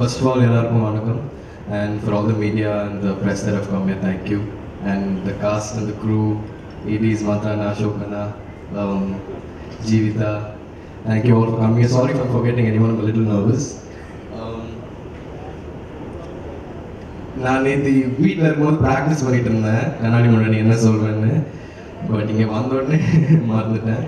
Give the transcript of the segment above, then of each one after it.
First of all எல்லாருக்கும் வணக்கம் and for all the media and the press that have come here thank you and the cast and the crew EDs Matana Ashokana um, Jeevita thank you all for coming sorry for forgetting anyone I'm a little nervous um, நான் நேற்று வீட்டில் இருக்கும்போது practice பண்ணிட்டு இருந்தேன் கண்ணாடி முன்னாடி என்ன சொல்வேன்னு but இங்கே வந்த உடனே மறந்துட்டேன்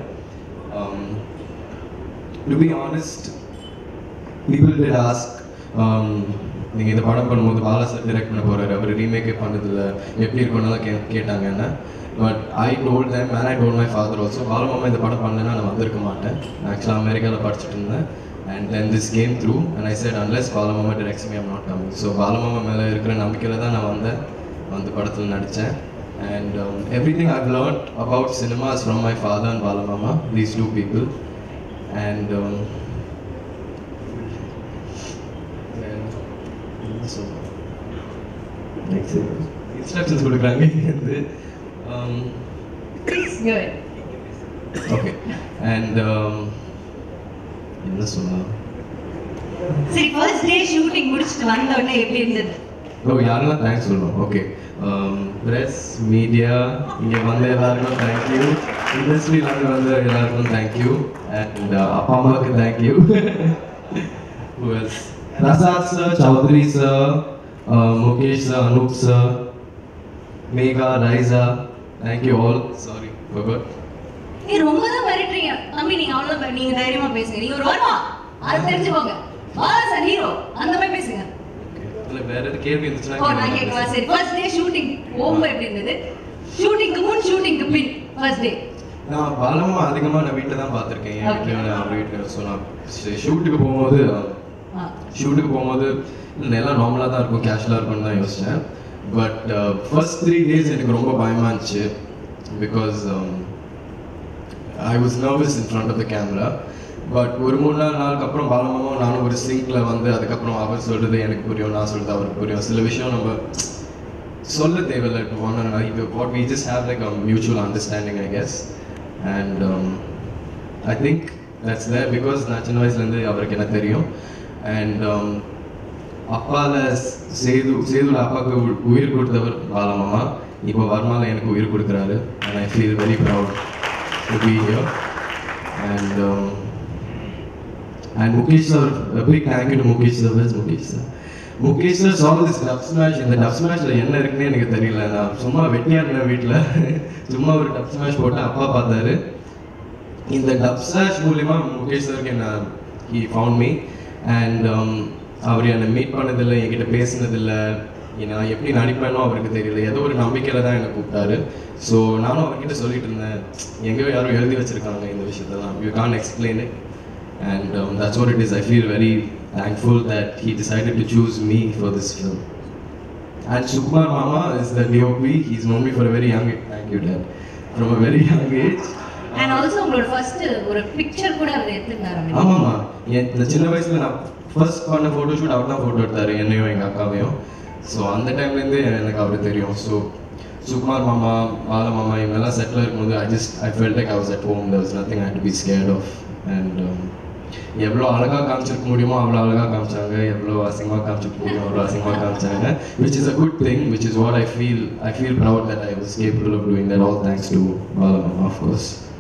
to be honest people did ask நீங்கள் இந்த படம் பண்ணும்போது பாலா சார் டிரெக்ட் பண்ண போகிறாரு அவர் ரீமேக்கே பண்ணதில்ல எப்படி இருக்கும்னு கே கேட்டாங்க என்ன but I told them man I told my father also Balamama இந்த படம் பண்ணலன்னா நான் வந்திருக்க மாட்டேன் ஆக்சுவலாக அமெரிக்காவில் படிச்சுட்டு இருந்தேன் and then this came through and I said unless Balamama directs me am not coming so Balamama மேலே இருக்கிற நம்பிக்கையில் தான் நான் வந்தேன் வந்து படத்தில் நடித்தேன் and everything I've learnt about cinemas from my father and Balamama these two people and instructions கொடுக்குறாங்க இங்கேருந்து Please, go ahead. Okay and என்ன சொல்லலாம் சரி ஃபர்ஸ்ட் டே ஷூட்டிங் முடிச்சிட்டு வந்த உடனே எப்படி இருந்தது ஓ யாரெல்லாம் தேங்க்ஸ் சொல்லணும் ஓகே ப்ரெஸ் மீடியா இங்கே வந்த எல்லாருக்கும் தேங்க்யூ இண்டஸ்ட்ரியிலேருந்து வந்த எல்லாருக்கும் தேங்க்யூ அண்ட் அப்பா அம்மாவுக்கு thank you Prasad sir Chowdhury sir Mukesh sir Anoop sir Megha Raiza thank you all sorry Bhagavath நீ ரொம்ப தான் மிரட்டுறீங்க தம்பி நீங்க அவ்வளவு நீங்க தைரியமா பேசுங்க நீங்க ஒரு வருமா அது தெரிஞ்சுக்கோங்க பாலா சார் ஹீரோ அந்த மாதிரி பேசுங்க இல்லை வேற எது கேள்வி ஓ நான் கேட்கவா இருந்துச்சுன்னா சரி ஃபர்ஸ்ட் டே ஷூட்டிங் போகும்போது எப்படி இருந்தது ஷூட்டிங்க்கு முன் ஷூட்டிங்க்கு பின் ஃபர்ஸ்ட் டே நான் பாலமா அதிகமா நான் வீட்டில் தான் பார்த்துருக்கேன் என் Okay. வீட்டில் நான் வீட்டில் ஸோ நான் ஷூட்டுக்கு போகும்போது ஷூட்டுக்கு போகும்போது இல்லை, எல்லாம் நார்மலாக தான் இருக்கும் கேஷுவலாக இருக்கும்னு தான் யோசித்தேன் பட் ஃபர்ஸ்ட் த்ரீ டேஸ் எனக்கு ரொம்ப பயமாக இருந்துச்சு because I was nervous in front of the camera but ஒரு மூணு நாலு நாளுக்கு அப்புறம் பாலமாவும் நானும் ஒரு சிங்கில் வந்து அதுக்கப்புறம் அவர் சொல்கிறது எனக்கு புரியும் நான் சொல்கிறது அவருக்கு புரியும் சில விஷயம் நம்ம சொல்ல தேவையில்லை to one and what we just have like a mutual understanding I guess and I think that's there because நான் சின்ன வயசுலேருந்து அவருக்கு எனக்கு தெரியும் அண்ட் அப்பால சேது சேதுல அப்பாவுக்கு உ- உயிர் கொடுத்தவர் பாலமாமா இப்போ வர்மால எனக்கு உயிர் கொடுக்குறாரு and I feel very proud to be here and and Mukesh sir big thank you to Mukesh sir was Mukesh sir Mukesh sir shall this Dubsmash இந்த டப் ஸ்மாஷ்ல என்ன இருக்குன்னே எனக்கு தெரியல நான் சும்மா வெட்டியா இருந்தேன் வீட்டில் சும்மா ஒரு டப் ஸ்மாஷ் போட்டு அப்பா பார்த்தாரு இந்த டப் ஸ்மாஷ் மூலியமா முகேஷ் சாருக்கு என்ன ஹி ஃபவுண்ட் மீ அண்ட் அவர் என்னை மீட் பண்ணதில்லை என்கிட்ட பேசினதில்லை நான் எப்படி நடிப்பேனோ அவருக்கு தெரியல ஏதோ ஒரு நம்பிக்கையில தான் என்னை கூப்பிட்டாரு ஸோ நானும் அவர்கிட்ட சொல்லிட்டு இருந்தேன் எங்கேயோ யாரும் எழுதி வச்சிருக்காங்க இந்த விஷயத்தெல்லாம் you can explain it and um, that's what it is. I feel very thankful that he decided to choose me for this film. And Sukumar Mama is the DOP. He's known me for a very young age. Thank you, Dad. From a very young age. And also உங்களோட first ஒரு picture கூட அவர் எடுத்துருந்தாரு ஆமாம்மா என் இந்த சின்ன வயசுல நான் first பண்ண ஃபோட்டோ ஷூட் அவர் தான் ஃபோட்டோ எடுத்தாரு என்னையும் எங்கள் அக்காவையும் ஸோ அந்த டைம்லேருந்து எனக்கு அவர் தெரியும் ஸோ சுகுமார் மாமா பால மாமா இவங்கெல்லாம் செட்டில் இருக்கும்போது I just I felt like I was at home there was nothing I had to be scared of and um, எவ்வளோ அழகாக காமிச்சிருக்க முடியுமோ அவ்வளோ அழகாக காமிச்சாங்க எவ்வளோ அசிங்கமாக காமிச்சிருக்க முடியுமோ அவ்வளோ அசிங்கமாக காமிச்சாங்க which is a good thing which is what I feel I feel proud that I was capable of doing that all thanks to Bala Mama of course